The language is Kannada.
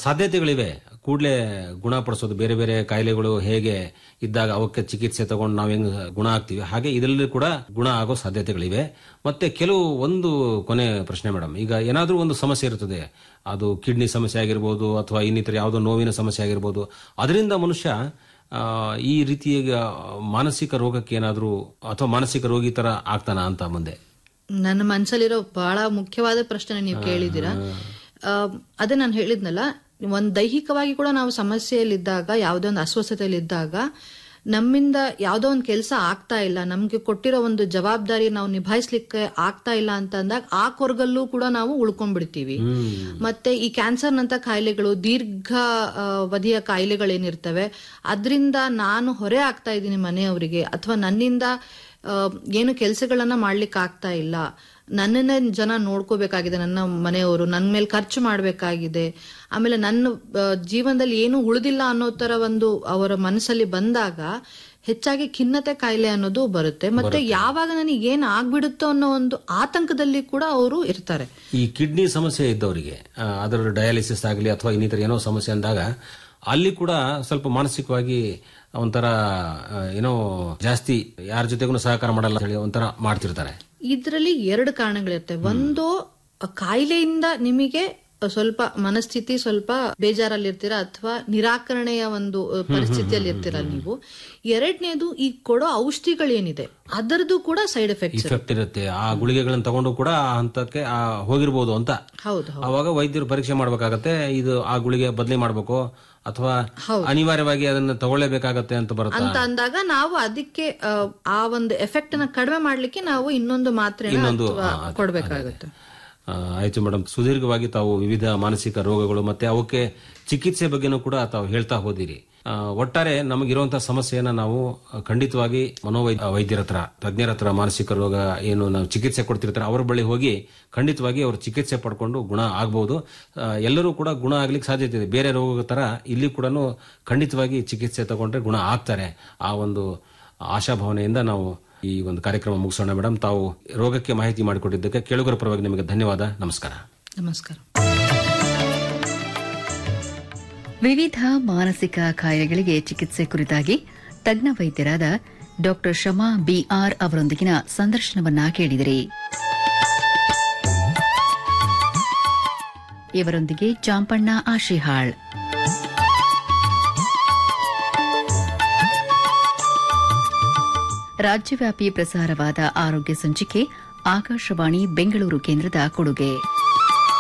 ಸಾಧ್ಯತೆಗಳಿವೆ ಕೂಡಲೇ ಗುಣಪಡಿಸೋದು ಬೇರೆ ಬೇರೆ ಕಾಯಿಲೆಗಳು ಹೇಗೆ ಇದ್ದಾಗ ಅವಕ್ಕೆ ಚಿಕಿತ್ಸೆ ತಗೊಂಡು ನಾವು ಹೆಂಗ್ ಗುಣ ಆಗ್ತೀವಿ ಹಾಗೆ ಇದರಲ್ಲಿ ಕೂಡ ಗುಣ ಆಗೋ ಸಾಧ್ಯತೆಗಳಿವೆ ಮತ್ತೆ ಕೆಲವು ಒಂದು ಕೊನೆ ಪ್ರಶ್ನೆ ಮೇಡಮ್ ಈಗ ಏನಾದರೂ ಒಂದು ಸಮಸ್ಯೆ ಇರ್ತದೆ ಅದು ಕಿಡ್ನಿ ಸಮಸ್ಯೆ ಆಗಿರ್ಬೋದು ಅಥವಾ ಇನ್ನಿತರ ಯಾವುದೋ ನೋವಿನ ಸಮಸ್ಯೆ ಆಗಿರ್ಬೋದು ಅದರಿಂದ ಮನುಷ್ಯ ಆ, ಈ ರೀತಿಯ ಮಾನಸಿಕ ರೋಗಕ್ಕೆ ಏನಾದರೂ ಅಥವಾ ಮಾನಸಿಕ ರೋಗಿ ತರ ಆಗ್ತಾನ ಅಂತ ಮುಂದೆ ನನ್ನ ಮನಸ್ಸಲ್ಲಿರೋ ಬಹಳ ಮುಖ್ಯವಾದ ಪ್ರಶ್ನೆ ನೀವು ಕೇಳಿದ್ದೀರಾ ಆ, ಅದೇ ನಾನು ಹೇಳಿದ್ನಲ್ಲ ಒಂದ್ ದೈಹಿಕವಾಗಿ ಕೂಡ ನಾವು ಸಮಸ್ಯೆಯಲ್ಲಿದ್ದಾಗ ಯಾವುದೋ ಒಂದು ಅಸ್ವಸ್ಥತೆಯಲ್ಲಿದ್ದಾಗ ನಮ್ಮಿಂದ ಯಾವುದೋ ಒಂದು ಕೆಲಸ ಆಗ್ತಾ ಇಲ್ಲ ನಮ್ಗೆ ಕೊಟ್ಟಿರೋ ಒಂದು ಜವಾಬ್ದಾರಿ ನಾವು ನಿಭಾಯಿಸ್ಲಿಕ್ಕೆ ಆಗ್ತಾ ಇಲ್ಲ ಅಂತ ಅಂದಾಗ ಆ ಕೊರಗಲ್ಲೂ ಕೂಡ ನಾವು ಉಳ್ಕೊಂಡ್ಬಿಡ್ತೀವಿ ಮತ್ತೆ ಈ ಕ್ಯಾನ್ಸರ್ನಂತ ಕಾಯಿಲೆಗಳು ದೀರ್ಘ ಆ, ಅವಧಿಯ ಕಾಯಿಲೆಗಳೇನಿರ್ತವೆ ಅದರಿಂದ ನಾನು ಹೊರೆ ಆಗ್ತಾ ಇದ್ದೀನಿ ಮನೆಯವರಿಗೆ ಅಥವಾ ನನ್ನಿಂದ ಆ, ಏನು ಕೆಲಸಗಳನ್ನ ಮಾಡ್ಲಿಕ್ಕೆ ಆಗ್ತಾ ಇಲ್ಲ ನನ್ನನ್ನೇ ಜನ ನೋಡ್ಕೋಬೇಕಾಗಿದೆ ನನ್ನ ಮನೆಯವರು ನನ್ನ ಮೇಲೆ ಖರ್ಚು ಮಾಡಬೇಕಾಗಿದೆ ಆಮೇಲೆ ನನ್ನ ಆ, ಜೀವನದಲ್ಲಿ ಏನು ಉಳಿದಿಲ್ಲ ಅನ್ನೋ ತರ ಒಂದು ಅವರ ಮನಸ್ಸಲ್ಲಿ ಬಂದಾಗ ಹೆಚ್ಚಾಗಿ ಖಿನ್ನತೆ ಕಾಯಿಲೆ ಅನ್ನೋದು ಬರುತ್ತೆ ಮತ್ತೆ ಯಾವಾಗ ನನಗೆ ಏನ್ ಆಗ್ಬಿಡುತ್ತೋ ಅನ್ನೋ ಒಂದು ಆತಂಕದಲ್ಲಿ ಕೂಡ ಅವರು ಇರ್ತಾರೆ ಈ ಕಿಡ್ನಿ ಸಮಸ್ಯೆ ಇದ್ದವರಿಗೆ ಆ, ಅದರ ಡಯಾಲಿಸಿಸ್ ಆಗಲಿ ಅಥವಾ ಇನ್ನಿತರ ಏನೋ ಸಮಸ್ಯೆ ಅಂದಾಗ ಅಲ್ಲಿ ಕೂಡ ಸ್ವಲ್ಪ ಮಾನಸಿಕವಾಗಿ ಒಂಥರ ಆ, ಏನೋ ಜಾಸ್ತಿ ಯಾರ ಜೊತೆಗೂ ಸಹಕಾರ ಮಾಡಲ್ಲ ಅಂತ ಹೇಳಿ ಒಂಥರ ಮಾಡ್ತಿರ್ತಾರೆ ಇದರಲ್ಲಿ ಎರಡು ಕಾರಣಗಳಿರ್ತವೆ ಒಂದು ಆ ಕಾಯಿಲೆಯಿಂದ ನಿಮಗೆ ಸ್ವಲ್ಪ ಮನಸ್ಥಿತಿ ಸ್ವಲ್ಪ ಬೇಜಾರಲ್ಲಿರ್ತೀರಾ ಅಥವಾ ನಿರಾಕರಣೆಯ ಒಂದು ಅ, ಪರಿಸ್ಥಿತಿಯಲ್ಲಿ ಇರ್ತೀರಾ ನೀವು ಎರಡನೇದು ಈ ಕೊಡೋ ಔಷಧಿಗಳೇನಿದೆ ಅದರದ್ದು ಕೂಡ ಸೈಡ್ ಎಫೆಕ್ಟ್ಸ್ ಇಫೆಕ್ಟ್ ಇರುತ್ತೆ ಆ ಗುಳಿಗೆಗಳನ್ನು ತಗೊಂಡು ಕೂಡ ಆ ಹಂತಕ್ಕೆ ಆ ಹೋಗಿರ್ಬೋದು ಅಂತ ಹೌದು ಅವಾಗ ವೈದ್ಯರು ಪರೀಕ್ಷೆ ಮಾಡ್ಬೇಕಾಗತ್ತೆ ಇದು ಆ ಗುಳಿಗೆ ಬದಲಿ ಮಾಡ್ಬೇಕು ಅಥವಾ ಅನಿವಾರ್ಯವಾಗಿ ಅದನ್ನ ತಗೊಳ್ಳೇಬೇಕಾಗತ್ತೆ ಅಂತ ಬರುತ್ತೆ ಅಂತ ಅಂದಾಗ ನಾವು ಅದಕ್ಕೆ ಆ, ಆ ಒಂದು ಎಫೆಕ್ಟ್ ನ ಕಡಿಮೆ ಮಾಡ್ಲಿಕ್ಕೆ ನಾವು ಇನ್ನೊಂದು ಮಾತ್ರೆ ಇನ್ನೊಂದು, ಆ, ಅದೇ, ಕೊಡ್ಬೇಕಾಗುತ್ತೆ ಆ, ಆಯ್ತು ಮೇಡಮ್ ಸುದೀರ್ಘವಾಗಿ ತಾವು ವಿವಿಧ ಮಾನಸಿಕ ರೋಗಗಳು ಮತ್ತೆ ಅವಕ್ಕೆ ಚಿಕಿತ್ಸೆ ಬಗ್ಗೆನೂ ಕೂಡ ತಾವು ಹೇಳ್ತಾ ಹೋದಿರಿ ಆ, ಒಟ್ಟಾರೆ ನಮಗಿರುವಂತಹ ಸಮಸ್ಯೆಯನ್ನ ನಾವು ಆ, ಖಂಡಿತವಾಗಿ ಮನೋವೈದ್ಯ ವೈದ್ಯರ ಹತ್ರ ತಜ್ಞರ ಹತ್ರ ಮಾನಸಿಕ ರೋಗ ಏನು ನಾವು ಚಿಕಿತ್ಸೆ ಕೊಡ್ತಿರ್ತಾರೆ ಅವ್ರ ಬಳಿ ಹೋಗಿ ಖಂಡಿತವಾಗಿ ಅವರು ಚಿಕಿತ್ಸೆ ಪಡ್ಕೊಂಡು ಗುಣ ಆಗ್ಬಹುದು ಆ, ಎಲ್ಲರೂ ಕೂಡ ಗುಣ ಆಗ್ಲಿಕ್ಕೆ ಸಾಧ್ಯತೆ ಇದೆ ಬೇರೆ ರೋಗದ ತರ ಇಲ್ಲಿ ಕೂಡ ಖಂಡಿತವಾಗಿ ಚಿಕಿತ್ಸೆ ತಗೊಂಡ್ರೆ ಗುಣ ಆಗ್ತಾರೆ ಆ ಒಂದು ಆಶಾಭಾವನೆಯಿಂದ ನಾವು ಈ ಒಂದು ಕಾರ್ಯಕ್ರಮ ಮುಗಿಸೋಣ ಮೇಡಮ್ ತಾವು ರೋಗಕ್ಕೆ ಮಾಹಿತಿ ಮಾಡಿಕೊಟ್ಟಿದ್ದಕ್ಕೆ ಕೇಳುಗರ ಪರವಾಗಿ ನಿಮಗೆ ಧನ್ಯವಾದ ನಮಸ್ಕಾರ ನಮಸ್ಕಾರ ವಿವಿಧ ಮಾನಸಿಕ ಕಾಯಿಲೆಗಳಿಗೆ ಚಿಕಿತ್ಸೆ ಕುರಿತಾಗಿ ತಜ್ಞ ವೈದ್ಯರಾದ ಡಾ ಶಮಾ ಬಿಆರ್ ಅವರೊಂದಿಗಿನ ಸಂದರ್ಶನವನ್ನ ಕೇಳಿದಿರಿ ಇವರೊಂದಿಗೆ ಚಾಂಪಣ್ಣ ಆಶಿಹಾಳ್ ರಾಜ್ಯವ್ಯಾಪಿ ಪ್ರಸಾರವಾದ ಆರೋಗ್ಯ ಸಂಚಿಕೆ ಆಕಾಶವಾಣಿ ಬೆಂಗಳೂರು ಕೇಂದ್ರದ ಕೊಡುಗೆ